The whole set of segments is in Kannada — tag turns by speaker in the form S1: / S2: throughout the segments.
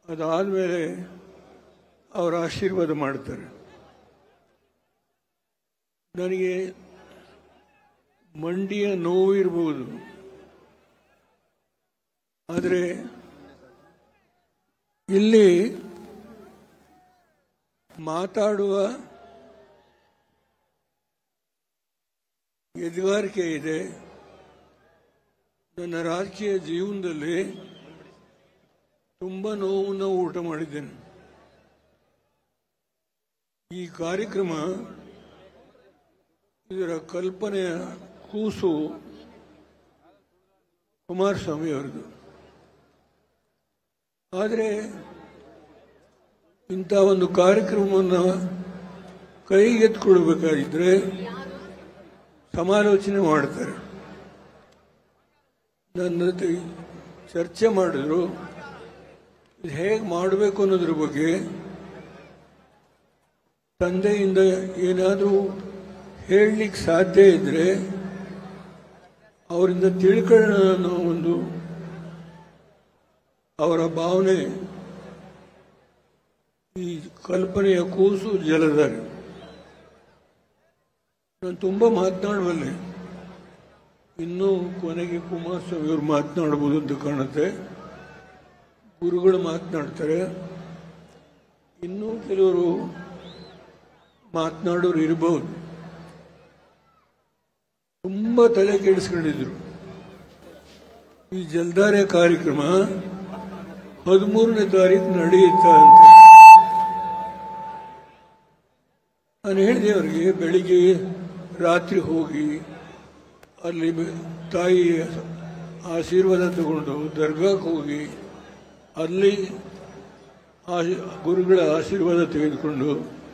S1: ಅದಾದಮೇಲೆ ಅವರ ಆಶೀರ್ವಾದ ಮಾಡ್ತಾರೆ ನನಗೆ ಮಂಡಿಯ ನೋವು ಇರಬಹುದು ಆದರೆ ಇಲ್ಲಿ ಮಾತಾಡುವ ಎದುಗಾರಿಕೆ ಇದೆ ನನ್ನ ರಾಜಕೀಯ ಜೀವನದಲ್ಲಿ ತುಂಬ ನೋವನ್ನು ಊಟ ಮಾಡಿದ್ದೇನೆ ಈ ಕಾರ್ಯಕ್ರಮ ಇದರ ಕಲ್ಪನೆಯ ಕೂಸು ಕುಮಾರಸ್ವಾಮಿ ಅವರದು ಆದರೆ ಇಂಥ ಒಂದು ಕಾರ್ಯಕ್ರಮವನ್ನು ಕೈಗೆತ್ಕೊಳ್ಬೇಕಾಗಿದ್ರೆ ಸಮಾಲೋಚನೆ ಮಾಡ್ತಾರೆ ನನ್ನ ಜೊತೆ ಚರ್ಚೆ ಮಾಡಿದ್ರು ಇದು ಹೇಗೆ ಮಾಡಬೇಕು ಅನ್ನೋದ್ರ ಬಗ್ಗೆ ತಂದೆಯಿಂದ ಏನಾದರೂ ಹೇಳಲಿಕ್ಕೆ ಸಾಧ್ಯ ಇದ್ರೆ ಅವರಿಂದ ತಿಳ್ಕೊಳ್ಳೋಣ ಅನ್ನೋ ಒಂದು ಅವರ ಭಾವನೆ ಈ ಕಲ್ಪನೆಯ ಕೂಸು ಜಲಧಾರೆ ನಾನು ತುಂಬ ಮಾತನಾಡಬಲ್ಲೆ ಇನ್ನೂ ಕೊನೆಗೆ ಕುಮಾರಸ್ವಾಮಿ ಅವರು ಮಾತನಾಡ್ಬೋದು ಅಂತ ಕಾಣುತ್ತೆ ಗುರುಗಳು ಮಾತನಾಡ್ತಾರೆ ಇನ್ನೂ ಕೆಲವರು ಮಾತನಾಡೋರು ಇರಬಹುದು ತುಂಬ ತಲೆ ಕೆಡಿಸ್ಕೊಂಡಿದ್ರು ಈ ಜಲ್ದಾರೆ ಕಾರ್ಯಕ್ರಮ ಹದಿಮೂರನೇ ತಾರೀಕು ನಡೆಯುತ್ತಾ ಅಂತ ನಾನು ಹೇಳಿದೆ ಅವರಿಗೆ ಬೆಳಿಗ್ಗೆ ರಾತ್ರಿ ಹೋಗಿ ಅಲ್ಲಿ ಬೆ- ತಾಯಿ ಆಶೀರ್ವಾದ ತಗೊಂಡು ದರ್ಗಾಕ್ಕೆ ಹೋಗಿ ಅಲ್ಲಿ ಆ- ಗುರುಗಳ ಆಶೀರ್ವಾದ ತೆಗೆದುಕೊಂಡು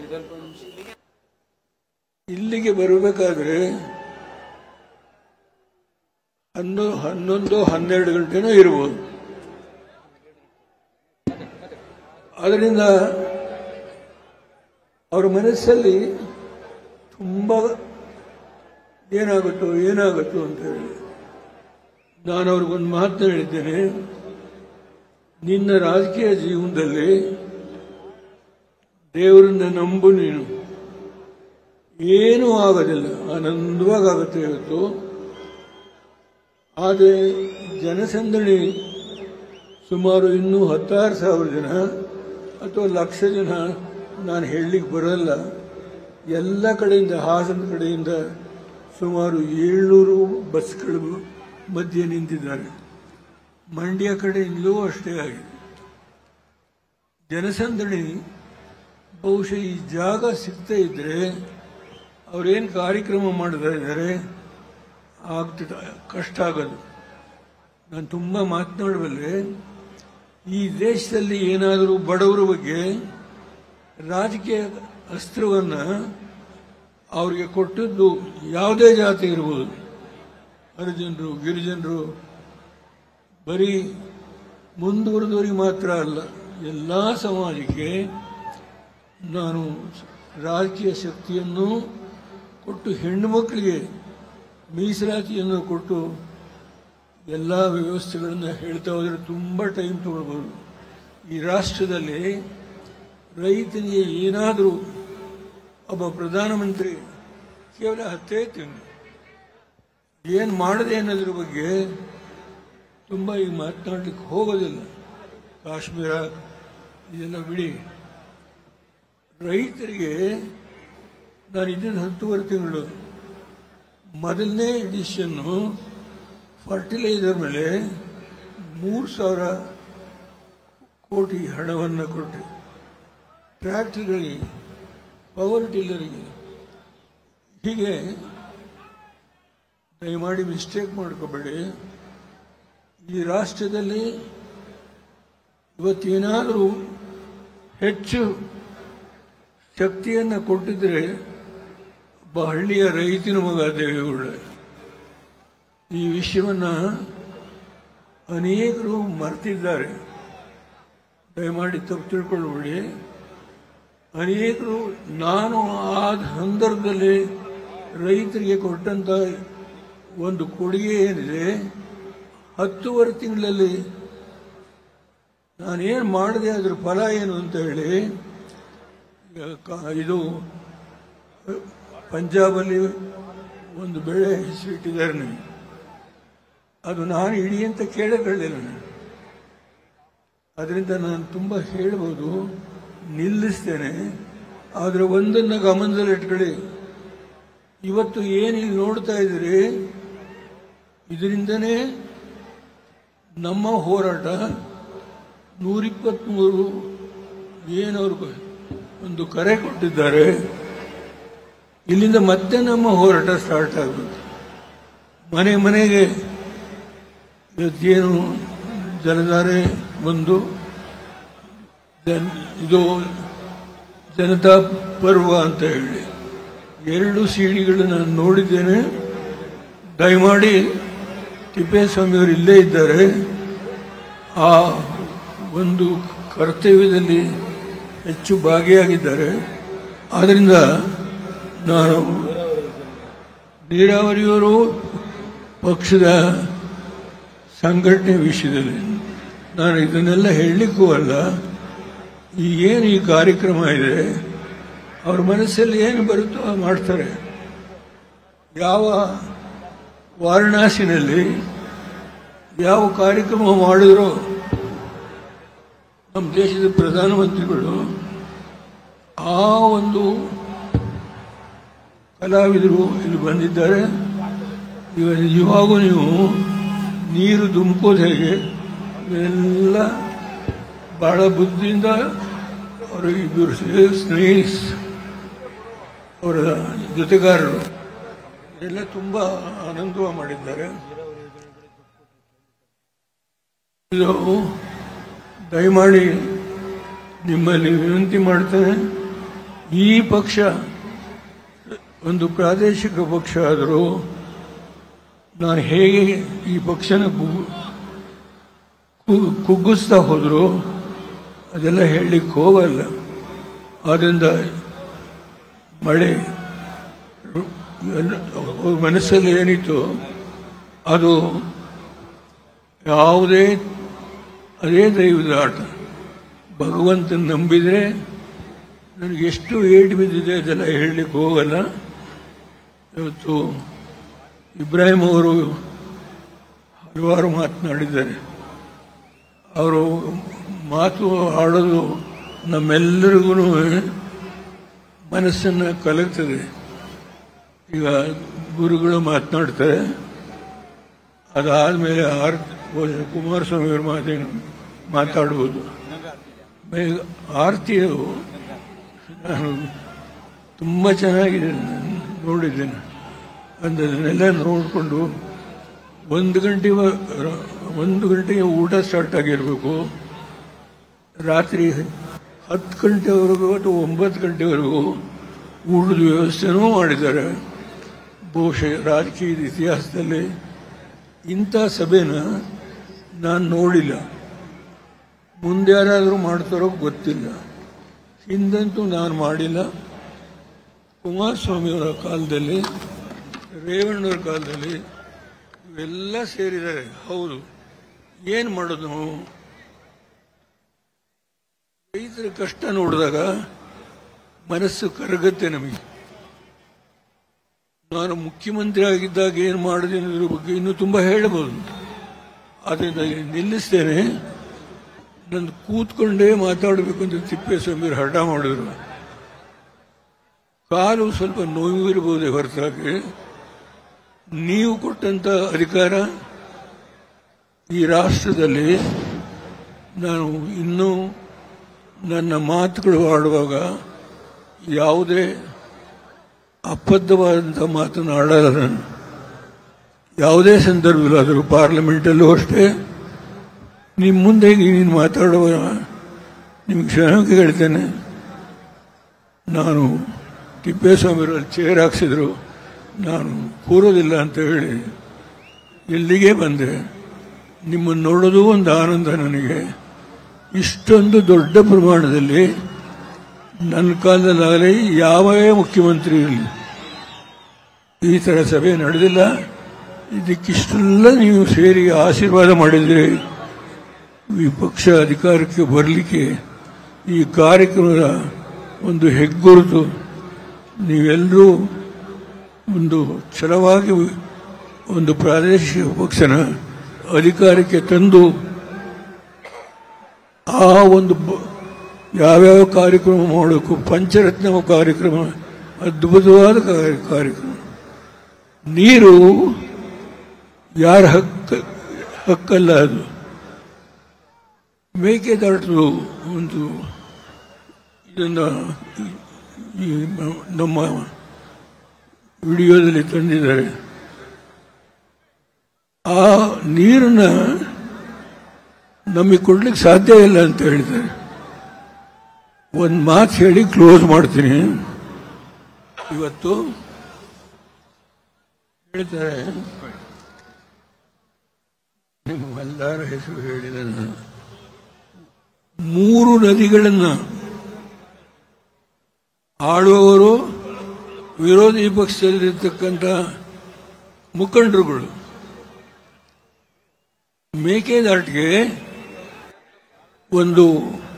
S1: ಇಲ್ಲಿಗೆ ಬರಬೇಕಾದ್ರೆ ಹನ್ನೊ ಹನ್ನೊಂದು ಹನ್ನೆರಡು ಗಂಟೆನೂ ಇರ್ಬೋದು ಅದರಿಂದ ಅವರ ಮನಸ್ಸಲ್ಲಿ ತುಂಬ ಏನಾಗುತ್ತೋ ಏನಾಗುತ್ತೋ ಅಂತ ಹೇಳಿ ನಾನು ಅವ್ರಿಗೊಂದು ಮಾತು ಹೇಳಿದ್ದೇನೆ ನಿನ್ನ ರಾಜಕೀಯ ಜೀವನದಲ್ಲಿ ದೇವರನ್ನ ನಂಬು ನೀನು ಏನೂ ಆಗೋದಿಲ್ಲ ಆನಂದವಾಗಿ ಆಗುತ್ತೆ ಇವತ್ತು ಆದರೆ ಜನಸಂದಣಿ ಸುಮಾರು ಇನ್ನೂ ಹತ್ತಾರು ಸಾವಿರ ಜನ ಅಥವಾ ಲಕ್ಷ ಜನ ನಾನು ಹೇಳಲಿಕ್ಕೆ ಬರಲ್ಲ ಎಲ್ಲ ಕಡೆಯಿಂದ ಹಾಸನ ಕಡೆಯಿಂದ ಸುಮಾರು ಏಳ್ನೂರು ಬಸ್ಗಳು ಮಧ್ಯೆ ನಿಂತಿದ್ದಾರೆ ಮಂಡ್ಯ ಕಡೆಯಿಂದಲೂ ಅಷ್ಟೇ ಆಗಿದೆ ಜನಸಂದಣಿ ಬಹುಶಃ ಈ ಜಾಗ ಸಿಗ್ತಾ ಇದ್ರೆ ಅವ್ರೇನು ಕಾರ್ಯಕ್ರಮ ಮಾಡ್ತಾ ಇದ್ದಾರೆ ಆಗ್ತದೆ ಕಷ್ಟ ಆಗೋದು ನಾನು ತುಂಬ ಮಾತನಾಡಬಲ್ಲೆ ಈ ದೇಶದಲ್ಲಿ ಏನಾದರೂ ಬಡವರ ಬಗ್ಗೆ ರಾಜಕೀಯ ಅಸ್ತ್ರವನ್ನು ಅವರಿಗೆ ಕೊಟ್ಟದ್ದು ಯಾವುದೇ ಜಾತಿ ಇರ್ಬೋದು ಹರಿಜನರು ಗಿರಿಜನರು ಬರೀ ಮುಂದುವರೆದವರಿಗೆ ಮಾತ್ರ ಅಲ್ಲ ಎಲ್ಲ ಸಮಾಜಕ್ಕೆ ನಾನು ರಾಜಕೀಯ ಶಕ್ತಿಯನ್ನು ಕೊಟ್ಟು ಹೆಣ್ಣು ಮಕ್ಕಳಿಗೆ ಮೀಸಲಾತಿಯನ್ನು ಕೊಟ್ಟು ಎಲ್ಲ ವ್ಯವಸ್ಥೆಗಳನ್ನು ಹೇಳ್ತಾ ಹೋದರೆ ತುಂಬ ಟೈಮ್ ತಗೊಳ್ಬೋದು ಈ ರಾಷ್ಟ್ರದಲ್ಲಿ ರೈತನಿಗೆ ಏನಾದರೂ ಒಬ್ಬ ಪ್ರಧಾನಮಂತ್ರಿ ಕೇವಲ ಹತ್ತೇ ತಿಂಗಳು ಏನು ಮಾಡದೆ ಅನ್ನೋದ್ರ ಬಗ್ಗೆ ತುಂಬ ಈಗ ಮಾತನಾಡ್ಲಿಕ್ಕೆ ಹೋಗೋದಿಲ್ಲ ಕಾಶ್ಮೀರ ಇದೆಲ್ಲ ಬಿಡಿ ರೈತರಿಗೆ ನಾನು ಇದ್ದಿದ್ದು ಹತ್ತುವರೆ ತಿಂಗಳು ಮೊದಲನೇ ಎಡಿಷನ್ನು ಫರ್ಟಿಲೈಸರ್ ಮೇಲೆ ಮೂರು ಸಾವಿರ ಕೋಟಿ ಹಣವನ್ನು ಕೊಟ್ಟೆ ಟ್ರ್ಯಾಕ್ಟರ್ಗಳಿಗೆ ಪವರ್ ಟಿಲ್ಲರಿಗೆ ಹೀಗೆ ದಯಮಾಡಿ ಮಿಸ್ಟೇಕ್ ಮಾಡ್ಕೋಬೇಡಿ ಈ ರಾಷ್ಟ್ರದಲ್ಲಿ ಇವತ್ತೇನಾದರೂ ಹೆಚ್ಚು ಶಕ್ತಿಯನ್ನು ಕೊಟ್ಟಿದ್ರೆ ಒಬ್ಬ ಹಳ್ಳಿಯ ರೈತನ ಮಗ ದೇವೇಗೌಡ ಈ ವಿಷಯವನ್ನು ಅನೇಕರು ಮರ್ತಿದ್ದಾರೆ ದಯಮಾಡಿ ತಪ್ಪು ತಿಳ್ಕೊಳ್ಬೇಡಿ ಅನೇಕರು ನಾನು ಆ ಸಂದರ್ಭದಲ್ಲಿ ರೈತರಿಗೆ ಕೊಟ್ಟಂತ ಒಂದು ಕೊಡುಗೆ ಏನಿದೆ ಹತ್ತುವರೆ ತಿಂಗಳಲ್ಲಿ ನಾನೇನು ಮಾಡಿದೆ ಅದ್ರ ಫಲ ಏನು ಅಂತ ಹೇಳಿ ಈಗ ಕ- ಇದು ಪಂಜಾಬಲ್ಲಿ ಒಂದು ಬೆಳೆ ಹೆಸರಿಟ್ಟಿದ್ದಾರೆ ನನಗೆ ಅದು ನಾನು ಇಡೀ ಅಂತ ಕೇಳಕೊಳ್ಳಿಲ್ಲ ನಾನು ಅದರಿಂದ ನಾನು ತುಂಬ ಹೇಳ್ಬೋದು ನಿಲ್ಲಿಸ್ತೇನೆ ಆದರೆ ಒಂದನ್ನು ಗಮನದಲ್ಲಿಟ್ಕೊಳ್ಳಿ ಇವತ್ತು ಏನು ಇಲ್ಲಿ ನೋಡ್ತಾ ಇದ್ದೀರಿ ಇದರಿಂದನೇ ನಮ್ಮ ಹೋರಾಟ ನೂರಿಪ್ಪತ್ತ್ಮೂರು ಏನವರು ಒಂದು ಕರೆ ಕೊಟ್ಟಿದ್ದಾರೆ ಇಲ್ಲಿಂದ ಮತ್ತೆ ನಮ್ಮ ಹೋರಾಟ ಸ್ಟಾರ್ಟ್ ಆಗಬೇಕು ಮನೆ ಮನೆಗೆ ಇವತ್ತೇನು ಜಲಧಾರೆ ಒಂದು ಜನ್ ಇದು ಜನತಾ ಪರ್ವ ಅಂತ ಹೇಳಿ ಎರಡು ಸಿಡಿಗಳು ನಾನು ನೋಡಿದ್ದೇನೆ ದಯಮಾಡಿ ತಿಪ್ಪೇಸ್ವಾಮಿಯವರು ಇಲ್ಲೇ ಇದ್ದಾರೆ ಆ ಒಂದು ಕರ್ತವ್ಯದಲ್ಲಿ ಹೆಚ್ಚು ಭಾಗಿಯಾಗಿದ್ದಾರೆ ಆದ್ದರಿಂದ ನಾನು ನೀರಾವರಿಯವರು ಪಕ್ಷದ ಸಂಘಟನೆ ವಿಷಯದಲ್ಲಿ ನಾನು ಇದನ್ನೆಲ್ಲ ಹೇಳಲಿಕ್ಕೂ ಅಲ್ಲ ಈ ಏನು ಈ ಕಾರ್ಯಕ್ರಮ ಇದೆ ಅವ್ರ ಮನಸ್ಸಲ್ಲಿ ಏನು ಬರುತ್ತೋ ಅದು ಮಾಡ್ತಾರೆ ಯಾವ ವಾರಣಾಸಿನಲ್ಲಿ ಯಾವ ಕಾರ್ಯಕ್ರಮ ಮಾಡಿದ್ರೋ ನಮ್ಮ ದೇಶದ ಪ್ರಧಾನಮಂತ್ರಿಗಳು ಆ ಒಂದು ಕಲಾವಿದರು ಇಲ್ಲಿ ಬಂದಿದ್ದಾರೆ ಇವ ಇವಾಗೂ ನೀವು ನೀರು ಧುಮುಕೋದು ಹೇಗೆ ಇವೆಲ್ಲ ಬಹಳ ಬುದ್ಧಿಯಿಂದ ಅವರು ಇಬ್ಬರು ಸ್ನೇಹಿಸ್ ಅವರ ಜೊತೆಗಾರರು ಎಲ್ಲ ತುಂಬ ಆನಂದವ ಮಾಡಿದ್ದಾರೆ ಇದು ದಯಮಾಡಿ ನಿಮ್ಮಲ್ಲಿ ವಿನಂತಿ ಮಾಡ್ತೇನೆ ಈ ಪಕ್ಷ ಒಂದು ಪ್ರಾದೇಶಿಕ ಪಕ್ಷ ಆದರೂ ನಾನು ಹೇಗೆ ಈ ಪಕ್ಷನ ಕು- ಕು- ಕುಗ್ಗಿಸ್ತಾ ಹೋದ್ರು ಅದೆಲ್ಲ ಹೇಳಲಿಕ್ಕೆ ಹೋಗಲ್ಲ ಆದ್ದರಿಂದ ಮಳೆ ಎಲ್ಲ- ಅವ್ರ ಮನಸ್ಸಲ್ಲಿ ಏನಿತ್ತು ಅದು ಯಾವುದೇ ಅದೇ ದೈವದ ಆಟ ಭಗವಂತನ ನಂಬಿದರೆ ನನಗೆ ಎಷ್ಟು ಏಟು ಬಿದ್ದಿದೆ ಅದೆಲ್ಲ ಹೇಳಲಿಕ್ಕೆ ಹೋಗಲ್ಲ ಇವತ್ತು ಇಬ್ರಾಹಿಂ ಅವರು ಹಲವಾರು ಮಾತನಾಡಿದ್ದಾರೆ ಅವರು ಮಾತು ಆಡೋದು ನಮ್ಮೆಲ್ಲರಿಗೂ ಮನಸ್ಸನ್ನು ಕಲಗ್ತದೆ ಈಗ ಗುರುಗಳು ಮಾತನಾಡ್ತಾರೆ ಅದಾದಮೇಲೆ ಆರ್ ಕುಮಾರಸ್ವಾಮಿ ಅವರು ಮಾತೇನು ಮಾತಾಡ್ಬೋದು ಬೇಗ ಆರತಿಯು ನಾನು ತುಂಬ ಚೆನ್ನಾಗಿದೆ ನಾನು ನೋಡಿದ್ದೇನೆ ಅದನ್ನೆಲ್ಲ ನೋಡಿಕೊಂಡು ಒಂದು ಗಂಟೆ ಒಂದು ಗಂಟೆಗೆ ಊಟ ಸ್ಟಾರ್ಟ್ ಆಗಿರಬೇಕು ರಾತ್ರಿ ಹತ್ತು ಗಂಟೆವರೆಗೂ ಅಥವಾ ಒಂಬತ್ತು ಗಂಟೆವರೆಗೂ ಊಟದ ವ್ಯವಸ್ಥೆನೂ ಮಾಡಿದ್ದಾರೆ ಬಹುಶಃ ರಾಜಕೀಯದ ಇತಿಹಾಸದಲ್ಲಿ ಇಂಥ ಸಭೆನ ನಾನು ನೋಡಿಲ್ಲ ಮುಂದೆ ಯಾರಾದರೂ ಮಾಡ್ತಾರೋ ಗೊತ್ತಿಲ್ಲ ಹಿಂದಂತೂ ನಾನು ಮಾಡಿಲ್ಲ ಕುಮಾರಸ್ವಾಮಿಯವರ ಕಾಲದಲ್ಲಿ ರೇವಣ್ಣವರ ಕಾಲದಲ್ಲಿ ಇವೆಲ್ಲ ಸೇರಿದ್ದಾರೆ ಹೌದು ಏನು ಮಾಡೋದು ನಾವು ರೈತರ ಕಷ್ಟ ನೋಡಿದಾಗ ಮನಸ್ಸು ಕರಗತ್ತೆ ನಮಗೆ ನಾನು ಮುಖ್ಯಮಂತ್ರಿ ಆಗಿದ್ದಾಗ ಏನು ಮಾಡಿದೆ ಅನ್ನೋದ್ರ ಬಗ್ಗೆ ಇನ್ನೂ ತುಂಬ ಹೇಳಬಹುದು ಆದ್ದರಿಂದ ಇಲ್ಲಿ ನಿಲ್ಲಿಸ್ತೇನೆ ನನ್ನ ಕೂತ್ಕೊಂಡೇ ಮಾತಾಡಬೇಕು ಅಂತ ತಿಪ್ಪೇಸ್ವಾಮಿಯವರು ಹಠ ಮಾಡಿದ್ರು ಕಾಲು ಸ್ವಲ್ಪ ನೋವಿರಬಹುದೇ ಹೊರತಾಗಿ ನೀವು ಕೊಟ್ಟಂತ ಅಧಿಕಾರ ಈ ರಾಷ್ಟ್ರದಲ್ಲಿ ನಾನು ಇನ್ನೂ ನನ್ನ ಮಾತುಗಳು ಆಡುವಾಗ ಯಾವುದೇ ಅಬದ್ಧವಾದಂಥ ಮಾತನ್ನು ಆಡಲ್ಲ ನಾನು ಯಾವುದೇ ಸಂದರ್ಭದಲ್ಲಾದರೂ ಪಾರ್ಲಿಮೆಂಟಲ್ಲೂ ಅಷ್ಟೇ ನಿಮ್ಮ ಮುಂದೆ ನೀನು ಮಾತಾಡುವ ನಿಮ್ಗೆ ಕ್ಷಣಕ್ಕೆ ಹೇಳ್ತೇನೆ ನಾನು ತಿಪ್ಪೇಸ್ವಾಮಿಯವರಲ್ಲಿ ಚೇರ್ ಹಾಕ್ಸಿದ್ರು ನಾನು ಕೂರೋದಿಲ್ಲ ಅಂತ ಹೇಳಿ ಇಲ್ಲಿಗೆ ಬಂದೆ ನಿಮ್ಮನ್ನು ನೋಡೋದು ಒಂದು ಆನಂದ ನನಗೆ ಇಷ್ಟೊಂದು ದೊಡ್ಡ ಪ್ರಮಾಣದಲ್ಲಿ ನನ್ನ ಕಾಲದಲ್ಲಾಗಲಿ ಯಾವೇ ಮುಖ್ಯಮಂತ್ರಿ ಇರಲಿ ಈ ಥರ ಸಭೆ ನಡೆದಿಲ್ಲ ಇದಕ್ಕಿಷ್ಟೆಲ್ಲ ನೀವು ಸೇರಿ ಆಶೀರ್ವಾದ ಮಾಡಿದ್ರಿ ವಿಪಕ್ಷ ಅಧಿಕಾರಕ್ಕೆ ಬರಲಿಕ್ಕೆ ಈ ಕಾರ್ಯಕ್ರಮದ ಒಂದು ಹೆಗ್ಗುರುತು ನೀವೆಲ್ಲರೂ ಒಂದು ಛಲವಾಗಿ ಒಂದು ಪ್ರಾದೇಶಿಕ ಪಕ್ಷನ ಅಧಿಕಾರಕ್ಕೆ ತಂದು ಆ ಒಂದು ಬ- ಯಾವ್ಯಾವ ಕಾರ್ಯಕ್ರಮ ಮಾಡಬೇಕು ಪಂಚರತ್ನ ಕಾರ್ಯಕ್ರಮ ಅದ್ಭುತವಾದ ಕಾರ್ಯ- ಕಾರ್ಯಕ್ರಮ ನೀರು ಯಾರ ಹಕ್ಕ ಹಕ್ಕಲ್ಲ ಅದು ಮೇಕೆದಾಟು ಒಂದು ಇದನ್ನು ಈ ನಮ್ಮ ವಿಡಿಯೋದಲ್ಲಿ ತಂದಿದ್ದಾರೆ ಆ ನೀರನ್ನ ನಮಗೆ ಕೊಡ್ಲಿಕ್ಕೆ ಸಾಧ್ಯ ಇಲ್ಲ ಅಂತ ಹೇಳಿದ್ದಾರೆ ಒಂದು ಮಾತು ಹೇಳಿ ಕ್ಲೋಸ್ ಮಾಡ್ತೀನಿ ಇವತ್ತು ಹೇಳ್ತಾರೆ ನಿಮ್ಮ ಎಲ್ಲರ ಹೆಸರು ಹೇಳಿದ ನಾನು. ಮೂರು ನದಿಗಳನ್ನು ಆಳುವವರು ವಿರೋಧಿ ಪಕ್ಷದಲ್ಲಿರ್ತಕ್ಕಂಥ ಮುಖಂಡರುಗಳು ಮೇಕೆದಾಟಿಗೆ ಒಂದು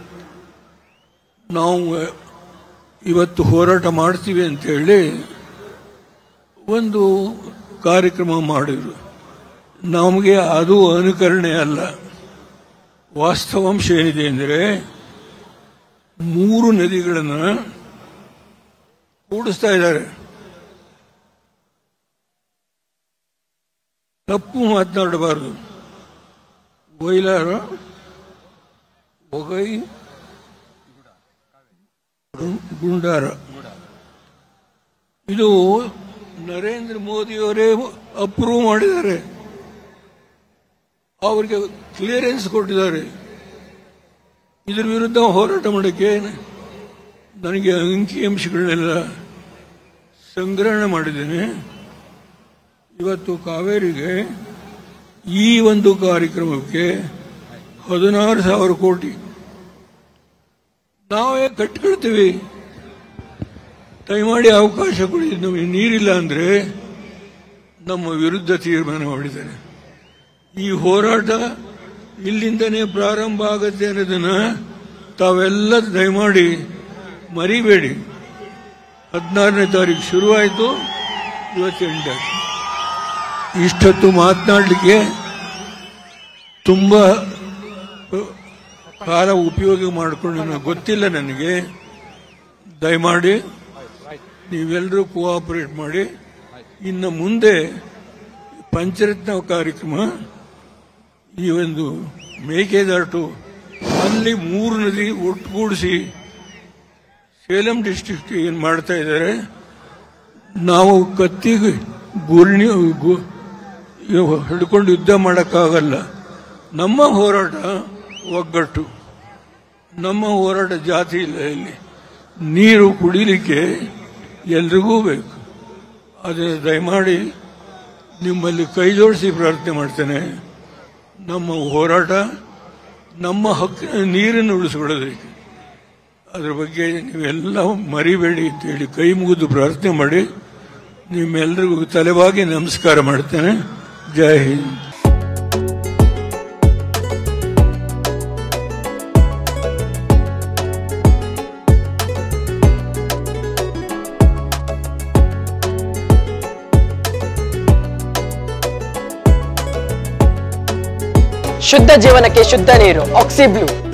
S1: ನಾವು ಇವತ್ತು ಹೋರಾಟ ಮಾಡ್ತೀವಿ ಅಂತೇಳಿ ಒಂದು ಕಾರ್ಯಕ್ರಮ ಮಾಡಿದ್ರು ನಮಗೆ ಅದು ಅನುಕರಣೆ ಅಲ್ಲ ವಾಸ್ತವಾಂಶ ಏನಿದೆ ಅಂದರೆ ಮೂರು ನದಿಗಳನ್ನು ಕೂಡಿಸ್ತಾ ಇದ್ದಾರೆ ತಪ್ಪು ಮಾತನಾಡಬಾರದು ವೈಲಾರ ಒಗೈ ಗು- ಗುಂಡಾರ ಇದು ನರೇಂದ್ರ ಮೋದಿಯವರೇ ಅಪ್ರೂವ್ ಮಾಡಿದ್ದಾರೆ ಅವರಿಗೆ ಕ್ಲಿಯರೆನ್ಸ್ ಕೊಟ್ಟಿದ್ದಾರೆ ಇದ್ರ ವಿರುದ್ಧ ಹೋರಾಟ ಮಾಡೋಕ್ಕೆ ನನಗೆ ಅಂಕಿ ಅಂಶಗಳನ್ನೆಲ್ಲ ಸಂಗ್ರಹಣೆ ಮಾಡಿದ್ದೇನೆ ಇವತ್ತು ಕಾವೇರಿಗೆ ಈ ಒಂದು ಕಾರ್ಯಕ್ರಮಕ್ಕೆ ಹದಿನಾರು ಸಾವಿರ ಕೋಟಿ ನಾವೇ ಕಟ್ಕೊಳ್ತೀವಿ ದಯಮಾಡಿ ಅವಕಾಶ ಕೊಡಿ ನಮಗೆ ನೀರಿಲ್ಲ ಅಂದರೆ ನಮ್ಮ ವಿರುದ್ಧ ತೀರ್ಮಾನ ಮಾಡಿದ್ದಾರೆ ಈ ಹೋರಾಟ ಇಲ್ಲಿಂದನೇ ಪ್ರಾರಂಭ ಆಗುತ್ತೆ ಅನ್ನೋದನ್ನ ತಾವೆಲ್ಲ ದಯಮಾಡಿ ಮರಿಬೇಡಿ ಹದಿನಾರನೇ ತಾರೀಕು ಶುರುವಾಯಿತು ಇವತ್ತೆಂಟಾಯ್ತು ಇಷ್ಟೊತ್ತು ಮಾತನಾಡಲಿಕ್ಕೆ ತುಂಬ ಕಾಲ ಉಪಯೋಗ ಮಾಡಿಕೊಂಡು ನನಗೆ ಗೊತ್ತಿಲ್ಲ ನನಗೆ ದಯಮಾಡಿ ನೀವೆಲ್ಲರೂ ಕೋಆಪರೇಟ್ ಮಾಡಿ ಇನ್ನು ಮುಂದೆ ಪಂಚರತ್ನ ಕಾರ್ಯಕ್ರಮ ಈ ಒಂದು ಮೇಕೆದಾಟು ಅಲ್ಲಿ ಮೂರು ನದಿ ಒಟ್ಟುಗೂಡಿಸಿ ಸೇಲಂ ಡಿಸ್ಟ್ರಿಕ್ಟ್ ಏನು ಮಾಡ್ತಾ ಇದ್ದಾರೆ ನಾವು ಕತ್ತಿಗೆ ಗುರ್ಣಿ ಗು- ಇವು ಹಿಡ್ಕೊಂಡು ಯುದ್ಧ ಮಾಡೋಕ್ಕಾಗಲ್ಲ ನಮ್ಮ ಹೋರಾಟ ಒಗ್ಗಟ್ಟು ನಮ್ಮ ಹೋರಾಟ ಜಾತಿ ಇಲ್ಲ ಇಲ್ಲಿ ನೀರು ಕುಡಿಲಿಕ್ಕೆ ಎಲ್ರಿಗೂ ಬೇಕು ಆದರೆ ದಯಮಾಡಿ ನಿಮ್ಮಲ್ಲಿ ಕೈ ಜೋಡಿಸಿ ಪ್ರಾರ್ಥನೆ ಮಾಡ್ತೇನೆ ನಮ್ಮ ಹೋರಾಟ ನಮ್ಮ ಹಕ್ಕಿನ ನೀರನ್ನು ಉಳಿಸ್ಕೊಳ್ಳೋದಕ್ಕೆ ಅದ್ರ ಬಗ್ಗೆ ನೀವೆಲ್ಲ ಮರಿಬೇಡಿ ಅಂತೇಳಿ ಕೈ ಮುಗಿದು ಪ್ರಾರ್ಥನೆ ಮಾಡಿ ನಿಮ್ಮೆಲ್ಲರಿಗೂ ತಲೆಬಾಗಿ ನಮಸ್ಕಾರ ಮಾಡ್ತೇನೆ ಜೈ ಹಿಂದ್
S2: ಶುದ್ಧ ಜೀವನಕ್ಕೆ ಶುದ್ಧ ನೀರು ಆಕ್ಸಿಬ್ಲೂ